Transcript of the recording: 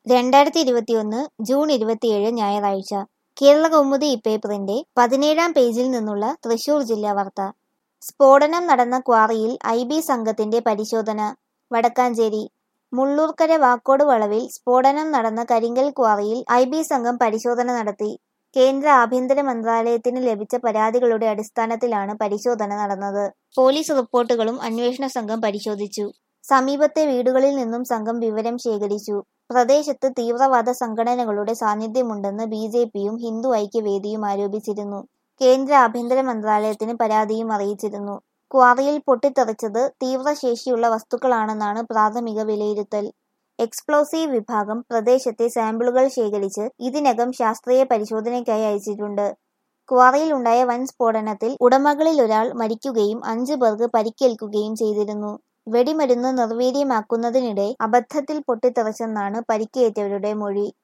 രണ്ടായിരത്തി ഇരുപത്തിയൊന്ന് ജൂൺ ഇരുപത്തിയേഴ് ഞായറാഴ്ച കേരള കൗമുദി ഇപ്പേപ്പറിന്റെ പതിനേഴാം പേജിൽ നിന്നുള്ള തൃശൂർ ജില്ലാ വാർത്ത സ്ഫോടനം നടന്ന ക്വാറിയിൽ ഐ ബി സംഘത്തിന്റെ പരിശോധന വടക്കാഞ്ചേരി മുള്ളൂർക്കര വാക്കോട് വളവിൽ സ്ഫോടനം നടന്ന കരിങ്കൽ ക്വാറിയിൽ ഐ ബി സംഘം പരിശോധന നടത്തി കേന്ദ്ര ആഭ്യന്തര മന്ത്രാലയത്തിന് ലഭിച്ച പരാതികളുടെ അടിസ്ഥാനത്തിലാണ് പരിശോധന നടന്നത് പോലീസ് റിപ്പോർട്ടുകളും അന്വേഷണ സംഘം പരിശോധിച്ചു സമീപത്തെ വീടുകളിൽ നിന്നും സംഘം വിവരം ശേഖരിച്ചു പ്രദേശത്ത് തീവ്രവാദ സംഘടനകളുടെ സാന്നിധ്യമുണ്ടെന്ന് ബി ജെ പിയും ഹിന്ദു ഐക്യവേദിയും ആരോപിച്ചിരുന്നു കേന്ദ്ര ആഭ്യന്തര മന്ത്രാലയത്തിന് പരാതിയും അറിയിച്ചിരുന്നു ക്വാറിയിൽ പൊട്ടിത്തെറിച്ചത് തീവ്രശേഷിയുള്ള വസ്തുക്കളാണെന്നാണ് പ്രാഥമിക വിലയിരുത്തൽ എക്സ്പ്ലോസീവ് വിഭാഗം പ്രദേശത്തെ സാമ്പിളുകൾ ശേഖരിച്ച് ഇതിനകം ശാസ്ത്രീയ പരിശോധനയ്ക്കായി അയച്ചിട്ടുണ്ട് ക്വാറിയിൽ ഉണ്ടായ വൻ സ്ഫോടനത്തിൽ ഉടമകളിൽ ഒരാൾ മരിക്കുകയും അഞ്ചു പേർക്ക് പരിക്കേൽക്കുകയും ചെയ്തിരുന്നു വെടിമരുന്ന് നിർവീര്യമാക്കുന്നതിനിടെ അബദ്ധത്തിൽ പൊട്ടിത്തെറിച്ചെന്നാണ് പരിക്കേറ്റവരുടെ മൊഴി